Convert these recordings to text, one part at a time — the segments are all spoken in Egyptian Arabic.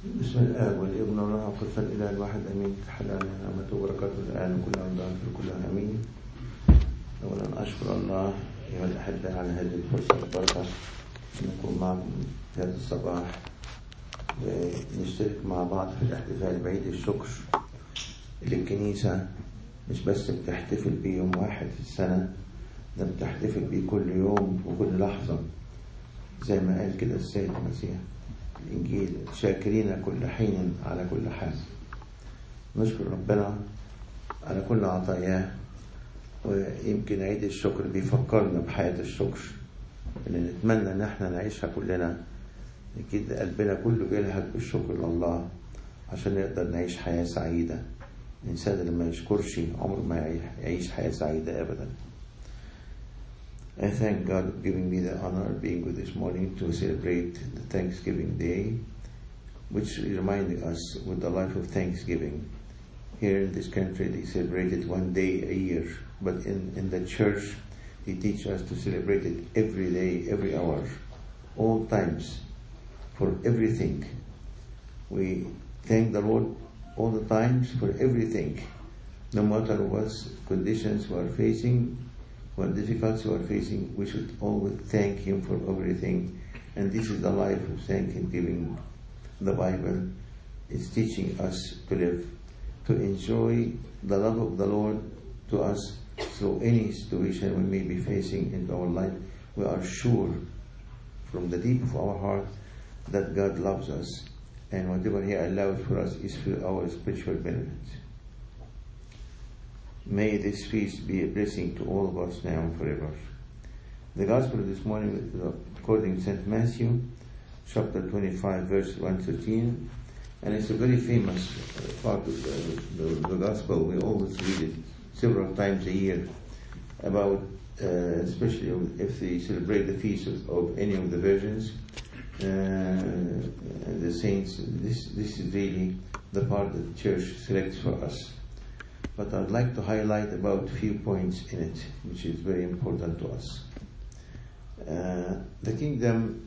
بسم الآب والابن والروح القدس الإله الواحد أمين تحل علينا نعمته وبركاته الآن وكل عام في كلها أمين أولا أشكر الله أيها الأحبة على هذه الفرصة البركة أن نكون معكم في هذا الصباح ونشترك مع بعض في الاحتفال بعيد الشكر اللي الكنيسة مش بس بتحتفل بيه يوم واحد في السنة ده بتحتفل بيه كل يوم وكل لحظة زي ما قال كده السيد المسيح الإنجيل شاكرين كل حين على كل حال نشكر ربنا على كل عطاياه ويمكن عيد الشكر بيفكرنا بحياة الشكر اللي نتمنى ان احنا نعيشها كلنا اكيد قلبنا كله بيلهج بالشكر لله عشان نقدر نعيش حياة سعيدة الإنسان اللي ما يشكرش عمره ما يعيش حياة سعيدة أبدا I thank God for giving me the honor of being with this morning to celebrate the Thanksgiving Day, which reminding us with the life of Thanksgiving. Here in this country, they celebrate it one day a year, but in, in the church, they teach us to celebrate it every day, every hour, all times, for everything. We thank the Lord all the times for everything, no matter what conditions we are facing, what difficulties we are facing, we should always thank Him for everything. And this is the life of thanksgiving. The Bible is teaching us to live, to enjoy the love of the Lord to us through any situation we may be facing in our life. We are sure from the deep of our heart that God loves us, and whatever He allows for us is for our spiritual benefit. May this feast be a blessing to all of us now and forever. The Gospel this morning is according to St. Matthew, chapter 25, verse 113, and it's a very famous part of the, the, the Gospel. We always read it several times a year about, uh, especially if they celebrate the feast of, of any of the virgins uh, and the saints. This, this is really the part that the church selects for us but I'd like to highlight about a few points in it, which is very important to us. Uh, the kingdom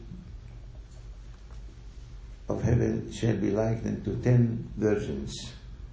of heaven shall be likened to ten virgins.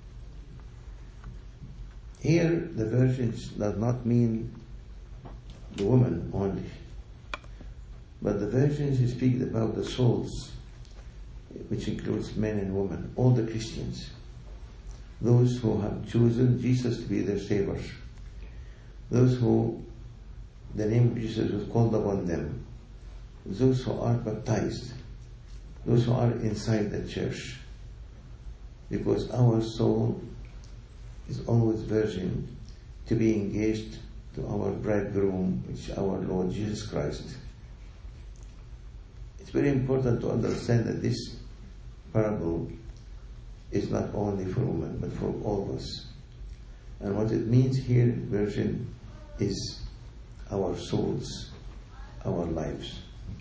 Here, the virgins does not mean the woman only, but the virgins speak about the souls, which includes men and women, all the Christians those who have chosen Jesus to be their Savior, those who the name of Jesus was called upon them, those who are baptized, those who are inside the church, because our soul is always virgin to be engaged to our bridegroom, which is our Lord Jesus Christ. It's very important to understand that this parable is not only for women, but for all of us. And what it means here, virgin, is our souls, our lives.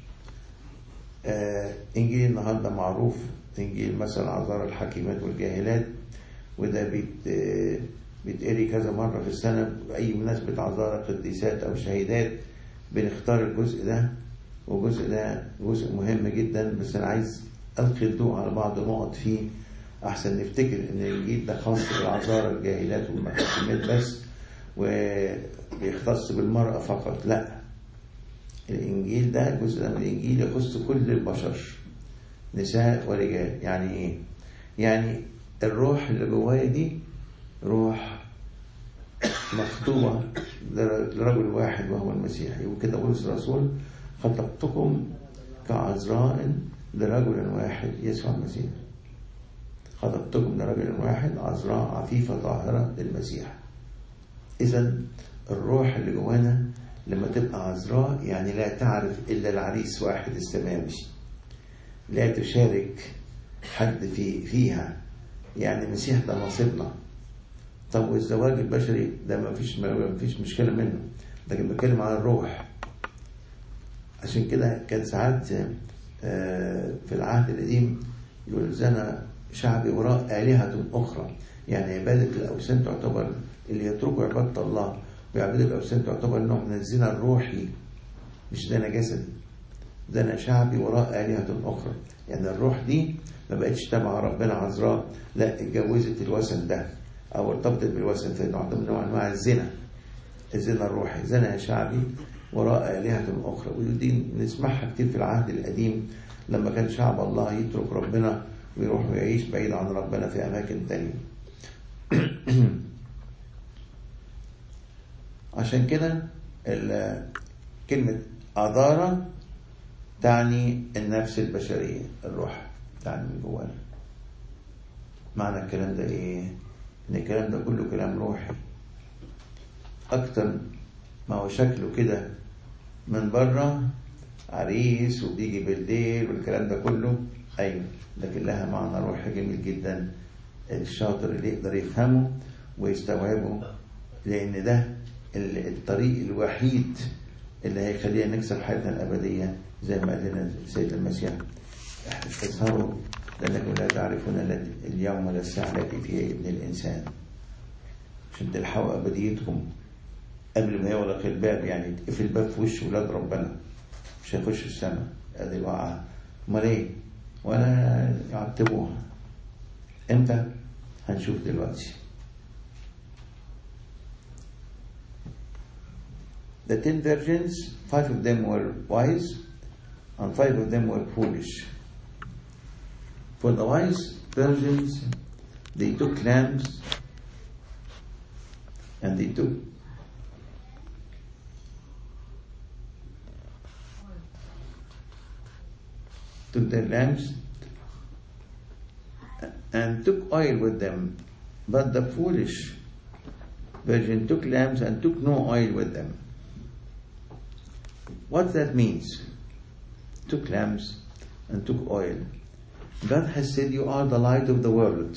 آه إنجيل النهاردة معروف إنجيل مثل عذار الحكيمات والجاهلات وده بيت آه بيتقري كذا مرة في السنة أي مناسبة عذارى قديسات أو شهيدات بنختار الجزء ده والجزء ده جزء مهم جدا بس أنا عايز ألقي الضوء على بعض النقط فيه احسن نفتكر ان الانجيل ده خاص بالعذارى الجاهلات والمحاكمات بس وبيختص بالمرأة فقط لا الانجيل ده جزء من الانجيل يخص كل البشر نساء ورجال يعني ايه يعني الروح اللي جوايا دي روح مخطوبة لرجل واحد وهو المسيح وكده بولس الرسول خطبتكم كعذراء لرجل واحد يسوع المسيح خطبتكم لرجل واحد عذراء عفيفة طاهرة للمسيح إذا الروح اللي جوانا لما تبقى عذراء يعني لا تعرف إلا العريس واحد السماوي لا تشارك حد في فيها يعني المسيح ده نصيبنا طب والزواج البشري ده ما فيش ما فيش مشكلة منه لكن بتكلم عن الروح عشان كده كان ساعات في العهد القديم يقول زنى شعبي وراء آلهة أخرى يعني عبادة الأوثان تعتبر اللي يتركوا عبادة الله ويعبدوا الأوثان تعتبر نوع من الزنا الروحي مش زنا جسدي زنا شعبي وراء آلهة أخرى يعني الروح دي ما بقتش تبع ربنا عذراء لا اتجوزت الوثن ده او ارتبطت بالوثن في نوع من انواع الزنا الزنا الروحي زنا شعبي وراء آلهة أخرى ودي نسمعها كتير في العهد القديم لما كان شعب الله يترك ربنا ويروح ويعيش بعيد عن ربنا في أماكن تانية عشان كده كلمة أدارة تعني النفس البشرية الروح تعني من جوانا معنى الكلام ده إيه؟ إن الكلام ده كله كلام روحي أكتر ما هو شكله كده من بره عريس وبيجي بالليل والكلام ده كله أيوه لكن لها معنى روحي جميل جدا الشاطر اللي يقدر يفهمه ويستوعبه لأن ده الطريق الوحيد اللي هيخلينا نكسب حياتنا الأبدية زي ما قال لنا السيد المسيح اظهروا لأنكم لا تعرفون اليوم ولا الساعة التي فيها ابن الإنسان عشان تلحقوا أبديتكم قبل ما يغلق الباب يعني يتقفل الباب في وش ولاد ربنا مش هيخشوا السماء ادي الوقعة امال ايه ولا يعتبوها امتى هنشوف دلوقتي The ten virgins, five of them were wise and five of them were foolish. For the wise virgins, they took lambs and they took took their lamps and took oil with them. But the foolish virgin took lamps and took no oil with them. What that means? Took lamps and took oil. God has said, You are the light of the world.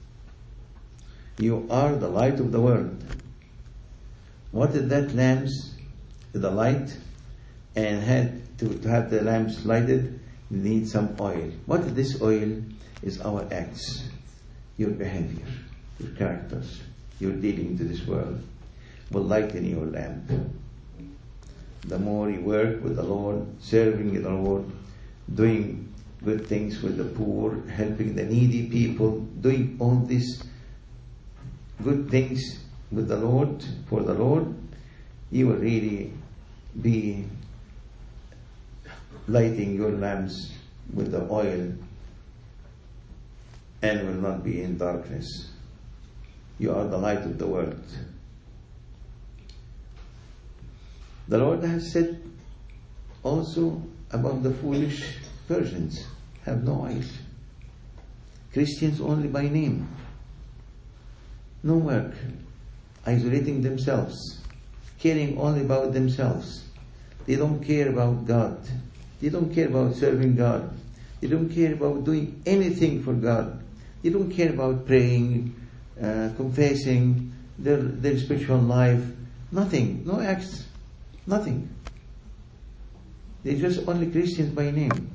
You are the light of the world. What is that lamps? The light, and had to, to have the lamps lighted, you need some oil. What is this oil? Is our acts, your behavior, your characters, your dealing to this world will lighten your lamp. The more you work with the Lord, serving the Lord, doing good things with the poor, helping the needy people, doing all these good things with the Lord, for the Lord, you will really be lighting your lamps with the oil and will not be in darkness. You are the light of the world. The Lord has said also about the foolish virgins have no oil. Christians only by name. No work. Isolating themselves. Caring only about themselves. They don't care about God. They don't care about serving God. They don't care about doing anything for God. They don't care about praying, uh, confessing, their, their spiritual life. Nothing. No acts. Nothing. They're just only Christians by name.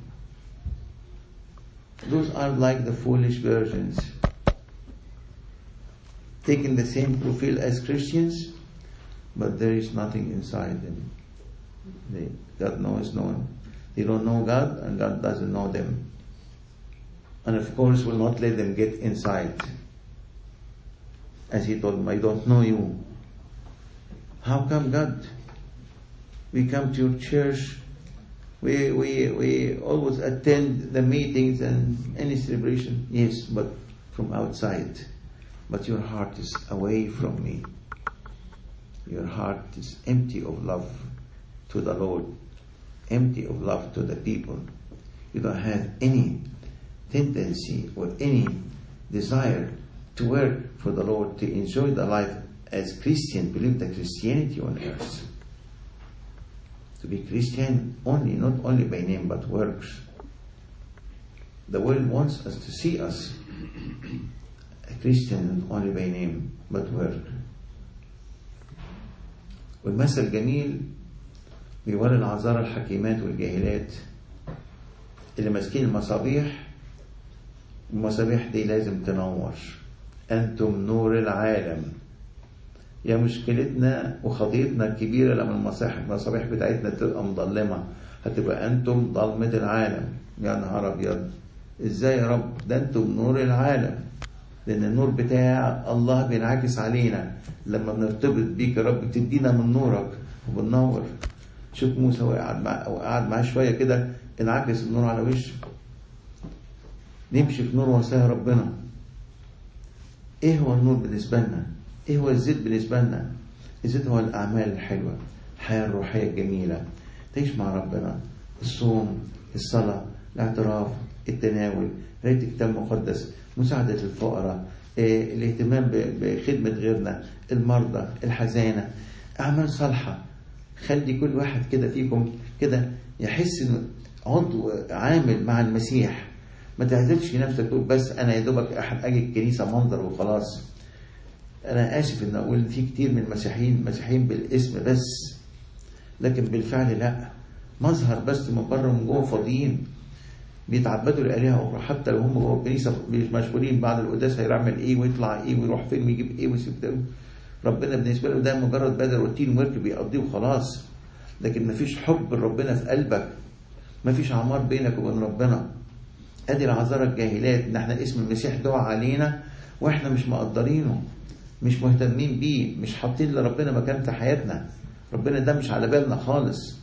Those are like the foolish versions. Taking the same profile as Christians, but there is nothing inside them. They, God knows no one. They don't know God, and God doesn't know them. And of course, will not let them get inside. As He told them, I don't know you. How come God? We come to your church. We, we, we always attend the meetings and any celebration. Yes, but from outside. But your heart is away from me. Your heart is empty of love to the Lord, empty of love to the people. You don't have any tendency or any desire to work for the Lord, to enjoy the life as Christian, believe the Christianity on earth. To be Christian only, not only by name, but works. The world wants us to see us a Christian not only by name, but work. والمثل جميل بيوري العذارى الحكيمات والجاهلات اللي ماسكين المصابيح المصابيح دي لازم تنور أنتم نور العالم يا مشكلتنا وخطيتنا الكبيرة لما المصابيح المصابيح بتاعتنا تبقى مظلمة هتبقى أنتم ضلمة العالم يا نهار أبيض ازاي يا رب ده انتم نور العالم لان النور بتاع الله بينعكس علينا لما بنرتبط بيك يا رب بتدينا من نورك وبننور شوف موسى وقعد مع وقعد معاه شويه كده انعكس النور على وشه نمشي في نور وصايا ربنا ايه هو النور بالنسبه لنا ايه هو الزيت بالنسبه لنا الزيت هو الاعمال الحلوه الحياه الروحيه الجميله تعيش مع ربنا الصوم الصلاه الاعتراف التناول قرايه كتاب مقدس مساعده الفقراء إيه الاهتمام بخدمه غيرنا المرضى الحزانه اعمال صالحه خلي كل واحد كده فيكم كده يحس انه عضو عامل مع المسيح ما تعزلش نفسك تقول بس انا يا دوبك احد اجي الكنيسه منظر وخلاص انا اسف ان اقول في كتير من المسيحيين مسيحيين بالاسم بس لكن بالفعل لا مظهر بس من بره ومن جوه فاضيين بيتعبدوا لآلهة أخرى حتى لو هم جوه الكنيسة مش مشغولين بعد القداس هيعمل إيه ويطلع إيه ويروح فين ويجيب إيه ويسيب ده ربنا بالنسبة له ده مجرد بدل روتين ورك بيقضيه وخلاص لكن مفيش حب لربنا في قلبك مفيش عمار بينك وبين ربنا ادي العذارى الجاهلات ان احنا اسم المسيح دعا علينا واحنا مش مقدرينه مش مهتمين بيه مش حاطين لربنا مكان في حياتنا ربنا ده مش على بالنا خالص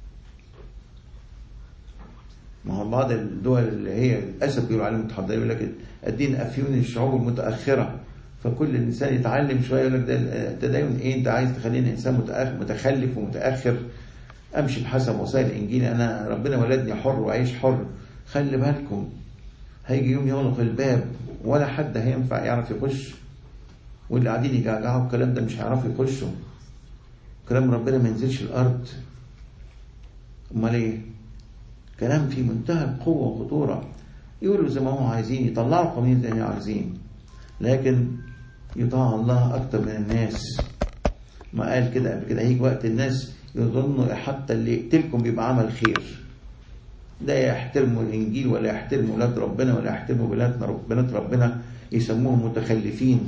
ما هو بعض الدول اللي هي للاسف بيقولوا عليهم متحضرين يقول لك الدين افيون الشعوب المتاخره فكل انسان يتعلم شويه يقول لك ده التدين ايه انت عايز تخليني انسان متخلف ومتاخر امشي بحسب وسائل الانجيل انا ربنا ولدني حر واعيش حر خلي بالكم هيجي يوم يغلق الباب ولا حد هينفع يعرف يخش واللي قاعدين يجعجعوا الكلام ده مش هيعرفوا يخشوا كلام ربنا ما ينزلش الارض امال ايه كلام في منتهى القوه والخطوره يقولوا زي ما هم عايزين يطلعوا قوانين زي ما عايزين لكن يطاع الله اكتر من الناس ما قال كده قبل كده هيجي وقت الناس يظنوا حتى اللي يقتلكم بيبقى عمل خير لا يحترموا الانجيل ولا يحترموا ولاد ربنا ولا يحترموا بنات بنات ربنا يسموهم متخلفين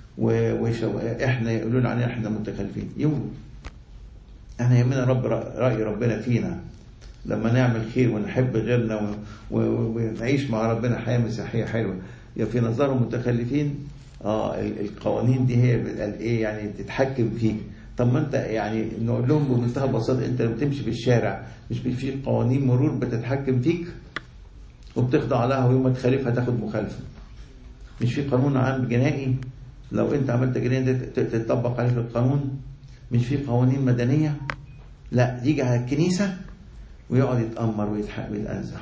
واحنا يقولون علينا احنا متخلفين يقولوا احنا يهمنا رب راي ربنا فينا لما نعمل خير ونحب غيرنا ونعيش مع ربنا حياه مسيحيه حلوه يا في نظرهم متخلفين اه القوانين دي هي ايه يعني تتحكم فيك طب ما انت يعني نقول لهم بمنتهى البساطه انت لما تمشي في الشارع مش في قوانين مرور بتتحكم فيك وبتخضع لها ويوم ما تخالفها تاخد مخالفه مش في قانون عام جنائي لو انت عملت جنائي تطبق عليك القانون مش في قوانين مدنيه لا يجي على الكنيسه ويقعد يتامر ويتحق ويتانزح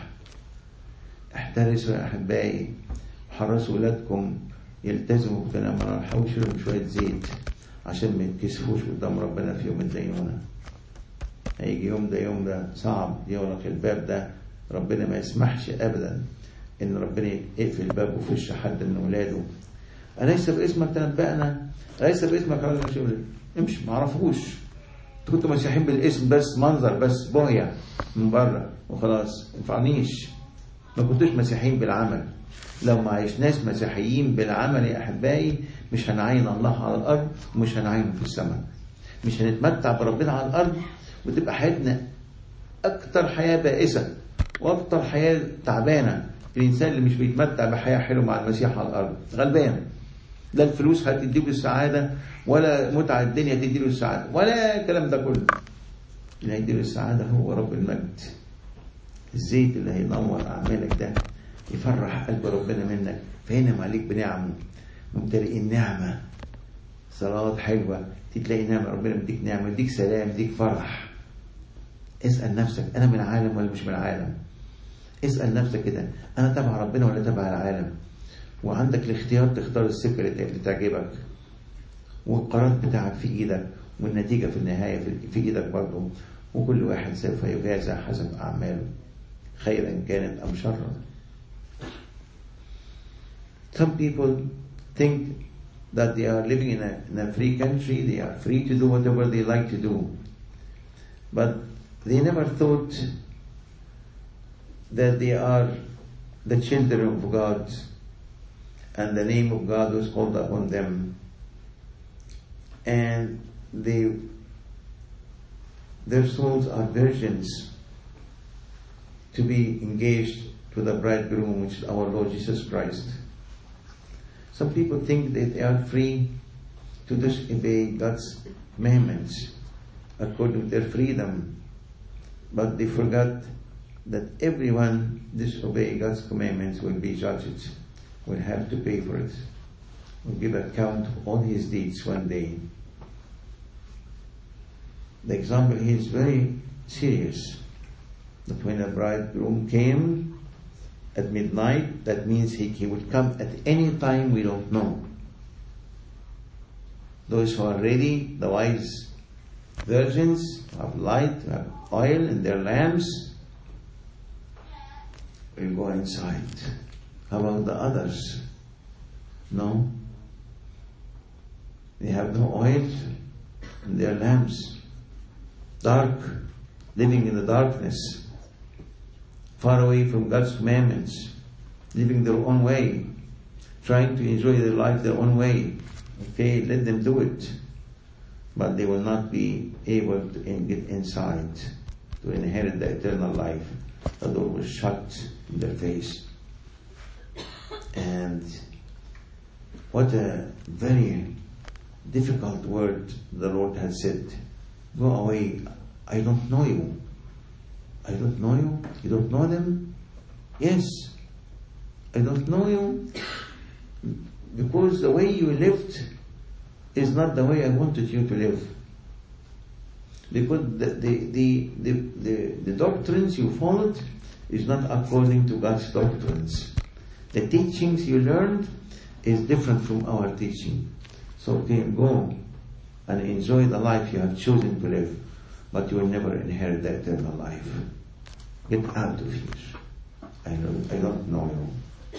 احترسوا يا احبائي حرصوا ولادكم يلتزموا بتنامر حوشوا لهم شويه زيت عشان ما يتكسفوش قدام ربنا في يوم الدينونة هيجي يوم ده يوم ده صعب يغلق الباب ده ربنا ما يسمحش ابدا ان ربنا يقفل بابه في وش حد من ولاده أليس باسمك تنبأنا أليس باسمك رجل مشهور امشي ما عرفوش انتوا كنتوا مسيحيين بالاسم بس منظر بس بوهية من بره وخلاص ما ينفعنيش ما كنتوش مسيحيين بالعمل لو ما عشناش مسيحيين بالعمل يا احبائي مش هنعين الله على الارض ومش هنعينه في السماء مش هنتمتع بربنا على الارض وتبقى حياتنا اكتر حياه بائسه واكتر حياه تعبانه الانسان اللي مش بيتمتع بحياه حلوه مع المسيح على الارض غلبان لا الفلوس هتديله السعاده ولا متعه الدنيا تديله السعاده ولا الكلام ده كله اللي هيديله السعاده هو رب المجد الزيت اللي هينور اعمالك ده يفرح قلب ربنا منك فينعم عليك بنعمه ممتلئين نعمه صلوات حلوه تلاقي نعمه ربنا مديك نعمه يديك سلام يديك فرح اسال نفسك انا من العالم ولا مش من العالم اسال نفسك كده انا تبع ربنا ولا تبع العالم وعندك الاختيار تختار السكه اللي تعجبك والقرار بتاعك في ايدك والنتيجه في النهايه في ايدك برضه وكل واحد سوف يجازى حسب اعماله خيرا كانت ام شرا Some people think that they are living in a, in a free country, they are free to do whatever they like to do. But they never thought that they are the children of God and the name of God was called upon them. And they, their souls are virgins to be engaged to the bridegroom, which is our Lord Jesus Christ. Some people think that they are free to disobey God's commandments according to their freedom, but they forgot that everyone disobey God's commandments will be judged, will have to pay for it, will give account of all his deeds one day. The example here is very serious. That when a bridegroom came at midnight, that means he, he would come at any time we don't know. Those who are ready, the wise virgins, who have light, who have oil in their lamps, will go inside. How about the others? No. They have no oil in their lamps. Dark, living in the darkness, far away from God's commandments, living their own way, trying to enjoy their life their own way. Okay, let them do it. But they will not be able to get inside to inherit the eternal life. The door was shut in their face. And what a very difficult word the Lord had said. Go away. I don't know you. I don't know you. You don't know them? Yes. I don't know you because the way you lived is not the way I wanted you to live. Because the, the, the, the, the, the doctrines you followed is not according to God's doctrines. The teachings you learned is different from our teaching. So go and enjoy the life you have chosen to live, but you will never inherit the eternal life. Get out of here. I don't, I don't know you.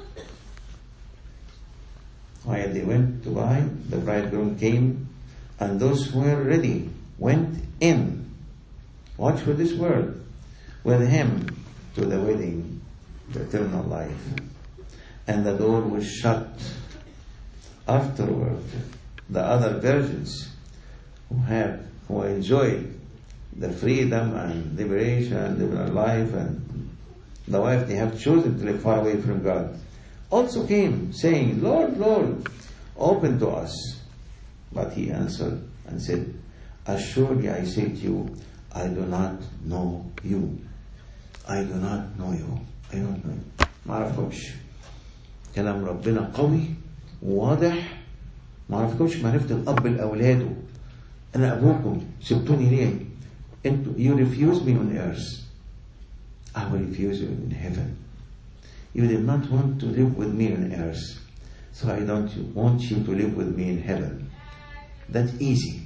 While they went to buy, the bridegroom came, and those who were ready went in. Watch for this word. With him to the wedding, the eternal life. And the door was shut. Afterward, the other virgins who have, who enjoyed the freedom and liberation and liberal life and the wife they have chosen to live far away from God, also came saying, Lord, Lord, open to us. But he answered and said, Assuredly I say to you, I do not know you. I do not know you. I don't know you. ما اعرفكمش. كلام ربنا قوي واضح ما اعرفكمش معرفة الأب لأولاده. أنا أبوكم سبتوني ليه؟ انتوا you refuse me on earth. I will refuse you in heaven. You did not want to live with me on earth. So I don't want you to live with me in heaven. That's easy.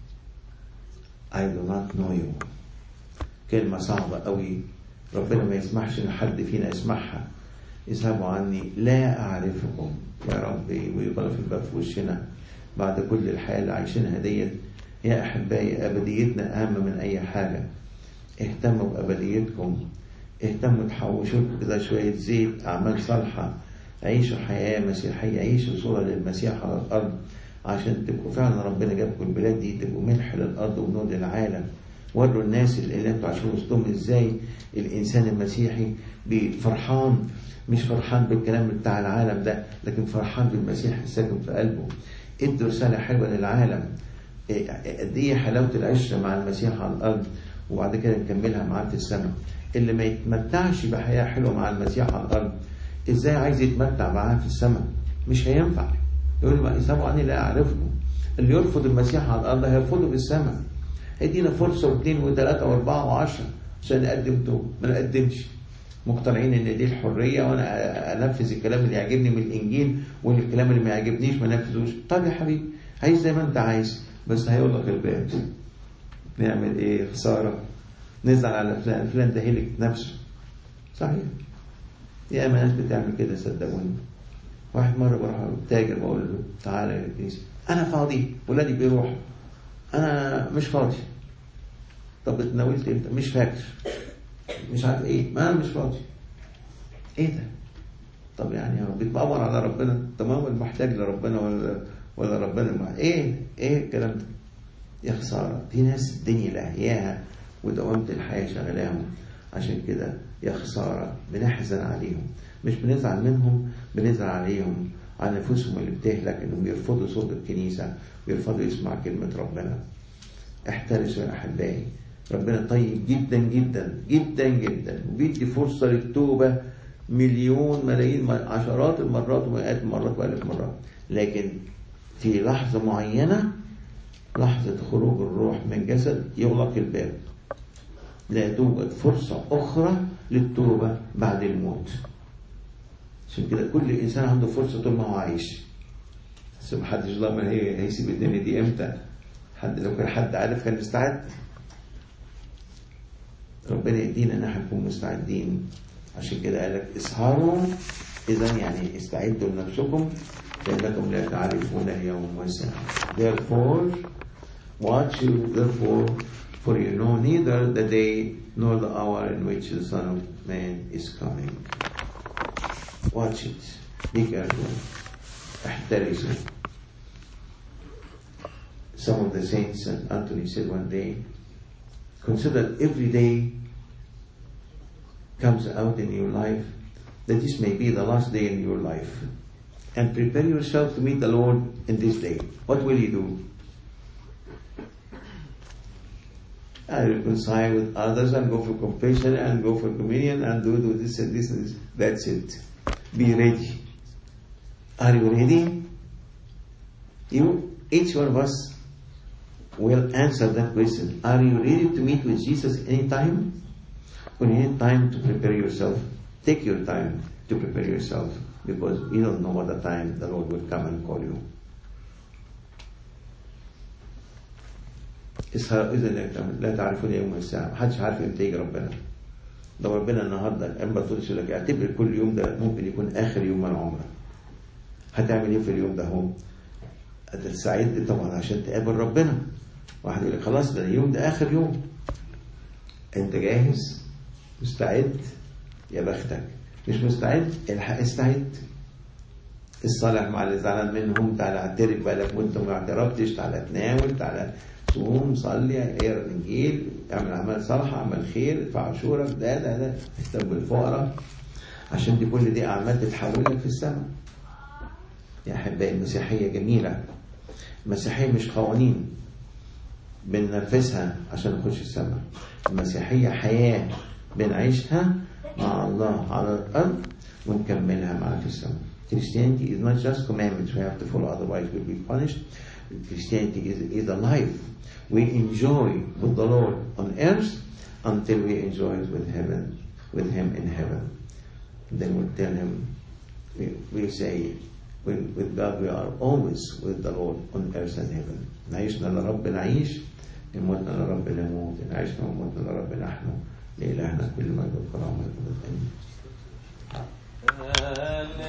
I do not know you. كلمة صعبة قوي ربنا ما يسمحش ان حد فينا يسمعها اذهبوا عني لا اعرفكم يا ربي ويبقى في الباب في وشنا بعد كل الحياة اللي عايشينها ديت يا احبائي ابديتنا اهم من اي حاجة اهتموا بابديتكم اهتموا تحوشوا كده شوية زيت اعمال صالحة عيشوا حياة مسيحية عيشوا صورة للمسيح على الارض عشان تبقوا فعلا ربنا جابكم البلاد دي تبقوا ملح للارض ونور للعالم وروا الناس اللي انتوا عايشين وسطهم ازاي الانسان المسيحي فرحان مش فرحان بالكلام بتاع العالم ده لكن فرحان بالمسيح الساكن في قلبه ادوا رساله حلوه للعالم قد ايه حلاوه العشره مع المسيح على الارض وبعد كده نكملها معاه في السماء اللي ما يتمتعش بحياه حلوه مع المسيح على الارض ازاي عايز يتمتع معاه في السماء مش هينفع يقول ما يسابوا عني لا اعرفكم اللي يرفض المسيح على الارض هيرفضه في السماء ادينا فرصه واثنين وثلاثه واربعه وعشره عشان نقدم توب ما نقدمش مقتنعين ان دي الحريه وانا انفذ الكلام اللي يعجبني من الانجيل والكلام اللي ما يعجبنيش ما نفذوش طب يا حبيبي عايز زي ما انت عايز بس هيغلق الباب نعمل ايه خساره نزعل على فلان فلان ده هلك نفسه صحيح يا اما ناس بتعمل كده صدقوني واحد مره بروح تاجر بقول له تعالى يا الكنيسه انا فاضي ولادي بيروحوا انا مش فاضي طب اتناولت امتى مش فاكر مش عارف ايه ما انا مش فاضي ايه ده طب يعني يا رب بتدور على ربنا طب ما هو المحتاج لربنا ولا ولا ربنا مع ايه ايه الكلام ده يا خساره في ناس الدنيا لاهياها ودوامه الحياه شغلاهم عشان كده يا خسارة بنحزن عليهم مش بنزعل منهم بنزعل عليهم على نفوسهم اللي بتهلك انهم يرفضوا صوت الكنيسة ويرفضوا يسمع كلمة ربنا احترسوا يا احبائي ربنا طيب جدا جدا جدا جدا وبيدي فرصة للتوبة مليون ملايين عشرات المرات ومئات المرات والف مرات لكن في لحظة معينة لحظة خروج الروح من جسد يغلق الباب لا توجد فرصة أخرى للتوبة بعد الموت عشان كده كل إنسان عنده فرصة طول ما هو عايش بس محدش ضامن هي هيسيب الدنيا دي إمتى حد لو كان حد عارف كان مستعد ربنا يدينا ان احنا نكون مستعدين عشان كده قال لك اسهروا اذا يعني استعدوا لنفسكم لانكم لا تعرفون اليوم والساعه therefore watch you therefore for you know neither the day nor the hour in which the son of man is coming watch it be careful احترسوا some of the saints and Anthony said one day consider every day comes out in your life that this may be the last day in your life and prepare yourself to meet the Lord in this day. What will you do? I reconcile with others and go for confession and go for communion and do, do this and this and this. That's it. Be ready. Are you ready? You, each one of us will answer that question. Are you ready to meet with Jesus anytime? When you need time to prepare yourself, take your time to prepare yourself because you don't know what the time the Lord will come and call you. اسهر إذا لا تعرفون يوم الساعة محدش عارف امتى يجي ربنا لو ربنا النهارده أما تقولش يقول لك اعتبر كل يوم ده ممكن يكون آخر يوم من عمرك هتعمل ايه في اليوم ده هو هتستعد طبعا عشان تقابل ربنا واحد يقول لك خلاص ده اليوم ده آخر يوم أنت جاهز مستعد يا بختك مش مستعد الحق استعد الصالح مع اللي زعلان منهم تعالى اعترف بقالك وانت ما اعترفتش تعالى تناول تعالى صوم صلي اقرا الانجيل اعمل اعمال صالحه اعمل خير ادفع عشورك ده ده ده اهتم بالفقراء عشان دي كل دي اعمال تتحولك في السماء يا احبائي المسيحيه جميله المسيحيه مش قوانين بننفذها عشان نخش السماء المسيحيه حياه بنعيشها مع الله على الارض ونكملها معنا في السماء Christianity is not just commandments we have to follow otherwise we'll be punished Christianity is, is a life we enjoy with the Lord on earth until we enjoy it with heaven with him in heaven then we'll tell him we, we say with, with God we are always with the Lord on earth and heaven نعيشنا لرب نعيش إن متنا لرب نموت إن عشنا ومتنا لرب نحن لإلهنا كل مجد وكرامة والأبد آمين